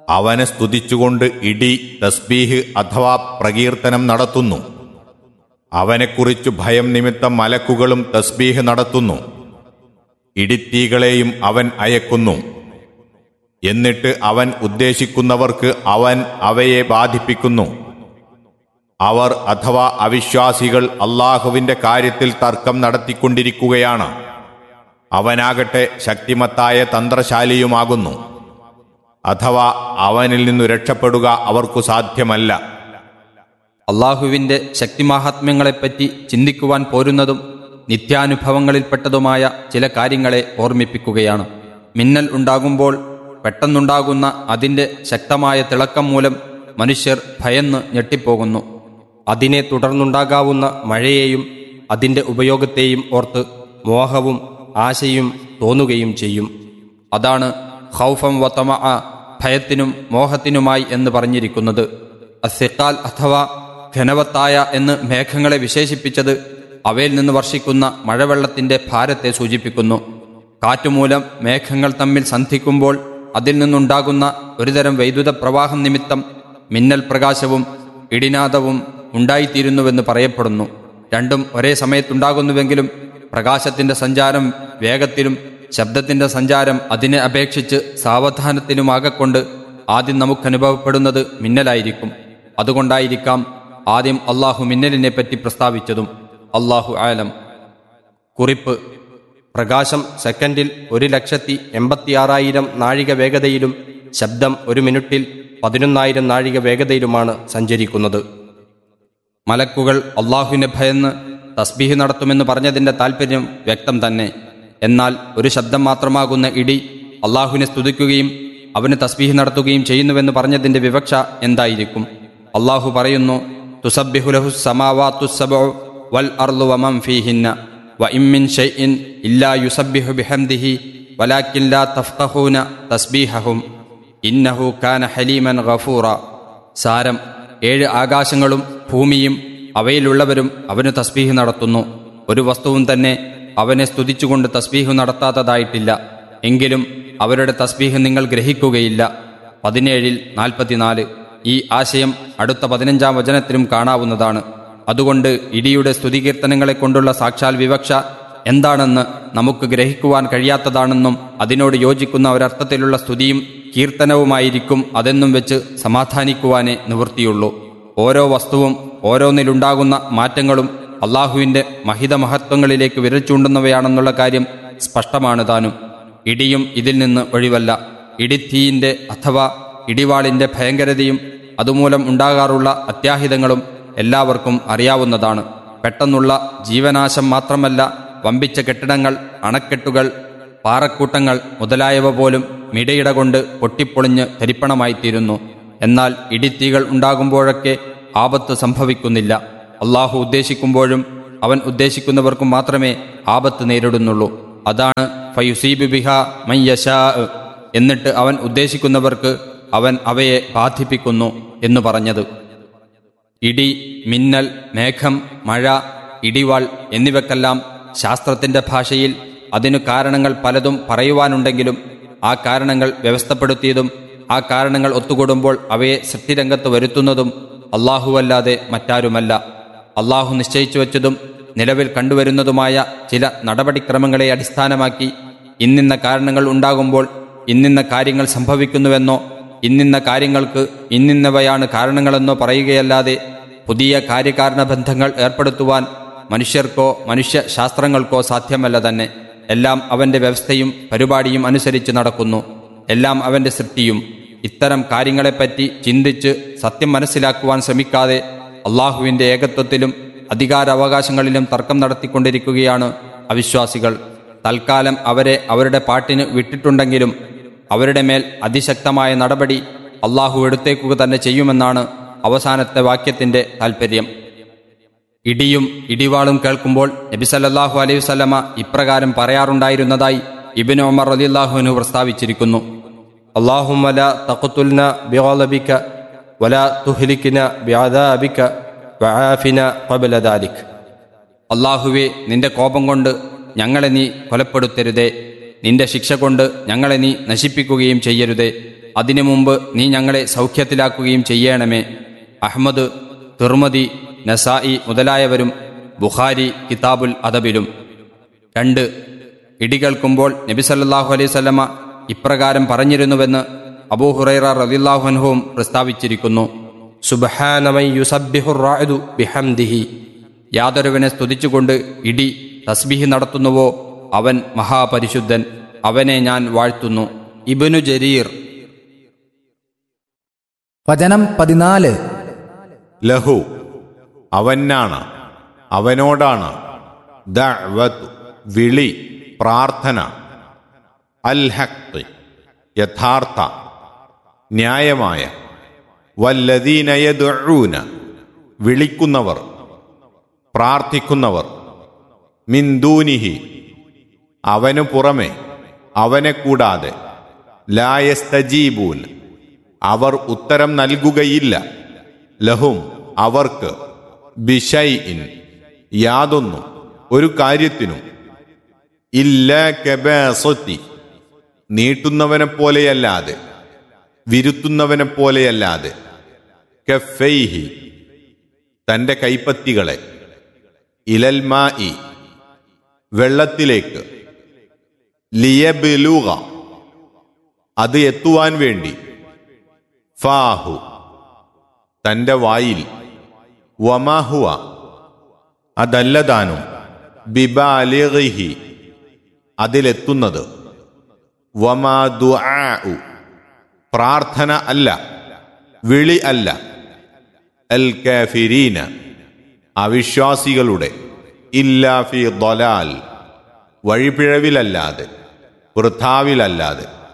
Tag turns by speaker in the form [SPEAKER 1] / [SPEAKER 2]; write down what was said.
[SPEAKER 1] അവനെ സ്തുതിച്ചുകൊണ്ട് ഇടി തസ്ബീഹ് അഥവാ പ്രകീർത്തനം നടത്തുന്നു അവനെക്കുറിച്ചു ഭയം നിമിത്തം മലക്കുകളും തസ്ബീഹ് നടത്തുന്നു ഇടിത്തീകളെയും അവൻ അയക്കുന്നു എന്നിട്ട് അവൻ ഉദ്ദേശിക്കുന്നവർക്ക് അവൻ അവയെ ബാധിപ്പിക്കുന്നു അവർ അഥവാ അവിശ്വാസികൾ അള്ളാഹുവിന്റെ കാര്യത്തിൽ തർക്കം നടത്തിക്കൊണ്ടിരിക്കുകയാണ് അവനാകട്ടെ ശക്തിമത്തായ തന്ത്രശാലിയുമാകുന്നു അഥവാ അവനിൽ നിന്നു രക്ഷപ്പെടുക അവർക്കു സാധ്യമല്ല
[SPEAKER 2] അള്ളാഹുവിൻ്റെ ശക്തിമാഹാത്മ്യങ്ങളെപ്പറ്റി ചിന്തിക്കുവാൻ പോരുന്നതും നിത്യാനുഭവങ്ങളിൽപ്പെട്ടതുമായ ചില കാര്യങ്ങളെ ഓർമ്മിപ്പിക്കുകയാണ് മിന്നൽ ഉണ്ടാകുമ്പോൾ പെട്ടെന്നുണ്ടാകുന്ന അതിൻ്റെ ശക്തമായ തിളക്കം മൂലം മനുഷ്യർ ഭയന്ന് ഞെട്ടിപ്പോകുന്നു
[SPEAKER 3] അതിനെ തുടർന്നുണ്ടാകാവുന്ന മഴയെയും അതിൻ്റെ ഉപയോഗത്തെയും ഓർത്ത് മോഹവും ആശയും തോന്നുകയും ചെയ്യും
[SPEAKER 2] അതാണ് ഹൗഫം വത്തമ ഭയത്തിനും മോഹത്തിനുമായി എന്ന് പറഞ്ഞിരിക്കുന്നത് അസിക്കാൽ അഥവാ ഘനവത്തായ എന്ന് മേഘങ്ങളെ വിശേഷിപ്പിച്ചത് അവയിൽ നിന്ന് വർഷിക്കുന്ന മഴവെള്ളത്തിന്റെ ഭാരത്തെ സൂചിപ്പിക്കുന്നു കാറ്റുമൂലം മേഘങ്ങൾ തമ്മിൽ സന്ധിക്കുമ്പോൾ അതിൽ നിന്നുണ്ടാകുന്ന ഒരുതരം വൈദ്യുത പ്രവാഹം നിമിത്തം മിന്നൽ പ്രകാശവും ഇടിനാദവും ഉണ്ടായിത്തീരുന്നുവെന്ന് പറയപ്പെടുന്നു രണ്ടും ഒരേ സമയത്തുണ്ടാകുന്നുവെങ്കിലും പ്രകാശത്തിന്റെ സഞ്ചാരം വേഗത്തിലും ശബ്ദത്തിന്റെ സഞ്ചാരം അതിനെ അപേക്ഷിച്ച് സാവധാനത്തിലുമാകൊണ്ട് ആദ്യം നമുക്ക് അനുഭവപ്പെടുന്നത് മിന്നലായിരിക്കും അതുകൊണ്ടായിരിക്കാം ആദ്യം അള്ളാഹു മിന്നലിനെ പറ്റി പ്രസ്താവിച്ചതും അള്ളാഹു ആലം
[SPEAKER 3] കുറിപ്പ് പ്രകാശം സെക്കൻഡിൽ ഒരു ലക്ഷത്തി എൺപത്തിയാറായിരം നാഴിക വേഗതയിലും ശബ്ദം ഒരു മിനിറ്റിൽ പതിനൊന്നായിരം നാഴിക വേഗതയിലുമാണ് സഞ്ചരിക്കുന്നത്
[SPEAKER 2] മലക്കുകൾ അള്ളാഹുവിനെ ഭയന്ന് തസ്ബീഹ് നടത്തുമെന്ന് പറഞ്ഞതിന്റെ താല്പര്യം വ്യക്തം തന്നെ എന്നാൽ ഒരു ശബ്ദം മാത്രമാകുന്ന ഇടി അള്ളാഹുവിനെ സ്തുതിക്കുകയും അവന് തസ്ബീഹ് നടത്തുകയും ചെയ്യുന്നുവെന്ന് പറഞ്ഞതിന്റെ വിവക്ഷ എന്തായിരിക്കും അള്ളാഹു പറയുന്നു തുസബ്ബിഹുലഹു സമാവാത്തുസബു വൽ അർളു വമം ഫീഹിന്ന വ ഇമ്മിൻ ഷൈഇൻ ഇല്ലാ യുസബ്ബിഹു ബിഹംദിഹി വലാക്കിൻ ലാ തഫ്ഖഹൂന തസ്ബീഹഹും ഇന്നഹു കാന ഹലീമൻ ഗഫൂറ സാരം ഏഴ് ആകാശങ്ങളും ഭൂമിയും അവയിലുള്ളവരും അവന് തസ്ബീഹ് നടത്തുന്നു ഒരു വസ്തുവും തന്നെ അവനെ സ്തുതിച്ചുകൊണ്ട് തസ്ബീഹ് നടത്താത്തതായിട്ടില്ല എങ്കിലും അവരുടെ തസ്ബീഹ് നിങ്ങൾ ഗ്രഹിക്കുകയില്ല പതിനേഴിൽ നാൽപ്പത്തിനാല് ഈ ആശയം അടുത്ത പതിനഞ്ചാം വചനത്തിലും കാണാവുന്നതാണ് അതുകൊണ്ട് ഇടിയുടെ സ്തുതികീർത്തനങ്ങളെ കൊണ്ടുള്ള സാക്ഷാൽ വിവക്ഷ എന്താണെന്ന് നമുക്ക് ഗ്രഹിക്കുവാൻ കഴിയാത്തതാണെന്നും അതിനോട് യോജിക്കുന്ന ഒരർത്ഥത്തിലുള്ള സ്തുതിയും കീർത്തനവുമായിരിക്കും അതെന്നും വെച്ച് സമാധാനിക്കുവാനേ നിവൃത്തിയുള്ളൂ ഓരോ വസ്തുവും ഓരോന്നിലുണ്ടാകുന്ന മാറ്റങ്ങളും അള്ളാഹുവിൻ്റെ മഹിത മഹത്വങ്ങളിലേക്ക് വിരൽ ചൂണ്ടുന്നവയാണെന്നുള്ള കാര്യം സ്പഷ്ടമാണ് താനും ഇടിയും ഇതിൽ നിന്ന് ഒഴിവല്ല ഇടിത്തീയിൻ്റെ അഥവാ ഇടിവാളിൻ്റെ ഭയങ്കരതയും അതുമൂലം ഉണ്ടാകാറുള്ള അത്യാഹിതങ്ങളും എല്ലാവർക്കും അറിയാവുന്നതാണ് പെട്ടെന്നുള്ള ജീവനാശം മാത്രമല്ല വമ്പിച്ച കെട്ടിടങ്ങൾ അണക്കെട്ടുകൾ പാറക്കൂട്ടങ്ങൾ മുതലായവ പോലും മിടയിട കൊണ്ട് പൊട്ടിപ്പൊളിഞ്ഞ് തരിപ്പണമായിത്തീരുന്നു എന്നാൽ ഇടിത്തീകൾ ഉണ്ടാകുമ്പോഴൊക്കെ ആപത്ത് സംഭവിക്കുന്നില്ല അള്ളാഹു ഉദ്ദേശിക്കുമ്പോഴും അവൻ ഉദ്ദേശിക്കുന്നവർക്കും മാത്രമേ ആപത്ത് നേരിടുന്നുള്ളൂ അതാണ് ഫയുസീബ് ബിഹ മയ്യശാ എന്നിട്ട് അവൻ ഉദ്ദേശിക്കുന്നവർക്ക് അവൻ അവയെ ബാധിപ്പിക്കുന്നു എന്ന് പറഞ്ഞത് ഇടി മിന്നൽ മേഘം മഴ ഇടിവാൾ എന്നിവക്കെല്ലാം ശാസ്ത്രത്തിന്റെ ഭാഷയിൽ അതിനു കാരണങ്ങൾ പലതും പറയുവാനുണ്ടെങ്കിലും ആ കാരണങ്ങൾ വ്യവസ്ഥപ്പെടുത്തിയതും ആ കാരണങ്ങൾ ഒത്തുകൂടുമ്പോൾ അവയെ സൃഷ്ടിരംഗത്ത് വരുത്തുന്നതും അല്ലാഹുവല്ലാതെ മറ്റാരുമല്ല അള്ളാഹു നിശ്ചയിച്ചു വച്ചതും നിലവിൽ കണ്ടുവരുന്നതുമായ ചില നടപടിക്രമങ്ങളെ അടിസ്ഥാനമാക്കി ഇന്നിന്ന കാരണങ്ങൾ ഉണ്ടാകുമ്പോൾ ഇന്നിന്ന കാര്യങ്ങൾ സംഭവിക്കുന്നുവെന്നോ ഇന്നിന്ന കാര്യങ്ങൾക്ക് ഇന്നിന്നവയാണ് കാരണങ്ങളെന്നോ പറയുകയല്ലാതെ പുതിയ കാര്യകാരണ ബന്ധങ്ങൾ ഏർപ്പെടുത്തുവാൻ മനുഷ്യർക്കോ മനുഷ്യ ശാസ്ത്രങ്ങൾക്കോ സാധ്യമല്ല തന്നെ എല്ലാം അവന്റെ വ്യവസ്ഥയും പരിപാടിയും അനുസരിച്ച് നടക്കുന്നു എല്ലാം അവന്റെ സൃഷ്ടിയും ഇത്തരം കാര്യങ്ങളെപ്പറ്റി ചിന്തിച്ച് സത്യം മനസ്സിലാക്കുവാൻ ശ്രമിക്കാതെ അള്ളാഹുവിന്റെ ഏകത്വത്തിലും അധികാരാവകാശങ്ങളിലും തർക്കം നടത്തിക്കൊണ്ടിരിക്കുകയാണ് അവിശ്വാസികൾ തൽക്കാലം അവരെ അവരുടെ പാട്ടിന് വിട്ടിട്ടുണ്ടെങ്കിലും അവരുടെ മേൽ അതിശക്തമായ നടപടി അള്ളാഹു എടുത്തേക്കുക തന്നെ ചെയ്യുമെന്നാണ് അവസാനത്തെ വാക്യത്തിന്റെ താൽപ്പര്യം ഇടിയും ഇടിവാളും കേൾക്കുമ്പോൾ നബി സല്ലല്ലാഹു അലൈഹി വസല്ലമ ഇപ്രകാരം പറയാറുണ്ടായിരുന്നതായി ഇബിൻ ഉമർ റളിയല്ലാഹുവിനു പ്രസ്താവിച്ചിരിക്കുന്നു
[SPEAKER 3] اللهم لا تقتلنا بغضبك ولا تهلكنا بعذابك وعافنا قبل ذلك
[SPEAKER 2] അള്ളാഹുവെ നിന്റെ കോപം കൊണ്ട് ഞങ്ങളെ നീ കൊലപ്പെടുത്തരുതേ നിന്റെ ശിക്ഷ കൊണ്ട് ഞങ്ങളെ നീ നശിപ്പിക്കുകയും ചെയ്യരുതേ അതിനു മുമ്പ് നീ ഞങ്ങളെ സൗഖ്യത്തിലാക്കുകയും ചെയ്യണമേ അഹ്മദ് തിർമതി നസായി മുതലായവരും ബുഖാരി കിതാബുൽ അദബിലും രണ്ട് ഇടി കേൾക്കുമ്പോൾ നബി സല്ലല്ലാഹു അലൈഹി സ്വലമ ഇപ്രകാരം പറഞ്ഞിരുന്നുവെന്ന് അബൂ ഹുറൈറ റളിയല്ലാഹുൻഹുവും പ്രസ്താവിച്ചിരിക്കുന്നു
[SPEAKER 3] സുബ്ഹാനമൻ യുസബ്ബിഹുർ റാഇദു ബിഹംദിഹി
[SPEAKER 2] യാതൊരുവനെ സ്തുതിച്ചുകൊണ്ട് ഇടി തസ്ബീഹ് നടത്തുന്നുവോ അവൻ മഹാപരിശുദ്ധൻ അവനെ ഞാൻ വാഴ്ത്തുന്നു ഇബനു ജരീർ
[SPEAKER 4] വചനം പതിനാല്
[SPEAKER 1] ലഹു അവനാണ് അവനോടാണ് ദഅ്വത്ത് വിളി പ്രാർത്ഥന അൽ ഹഖ് യഥാർത്ഥ ന്യായമായ വല്ലദീന യദ്ഉന വിളിക്കുന്നവർ പ്രാർത്ഥിക്കുന്നവർ മിന്ദൂനിഹി അവനു പുറമെ അവനെ കൂടാതെ ലായസ്തജീബൂൻ അവർ ഉത്തരം നൽകുകയില്ല ലഹും അവർക്ക് ബിഷൈ ഇൻ യാതൊന്നും ഒരു കാര്യത്തിനും ഇല്ല കബാസത്തി നീട്ടുന്നവനെ പോലെയല്ലാതെ വിരുത്തുന്നവനെ പോലെയല്ലാതെ കഫൈഹി തന്റെ കൈപ്പത്തികളെ ഇലൽമായി വെള്ളത്തിലേക്ക് ലിയബിലൂക അത് എത്തുവാൻ വേണ്ടി ഫാഹു തന്റെ വായിൽ വമാഹുവ അതല്ലതാനും ബിബാലിഹി അതിലെത്തുന്നത് വമാ ദുആഉ പ്രാർത്ഥന അല്ല വിളി അല്ല അൽ കാഫിരീന അവിശ്വാസികളുടെ ഇല്ലാ ഫി ദലാൽ വഴിപിഴവിലല്ലാതെ വൃഥാവിലല്ലാതെ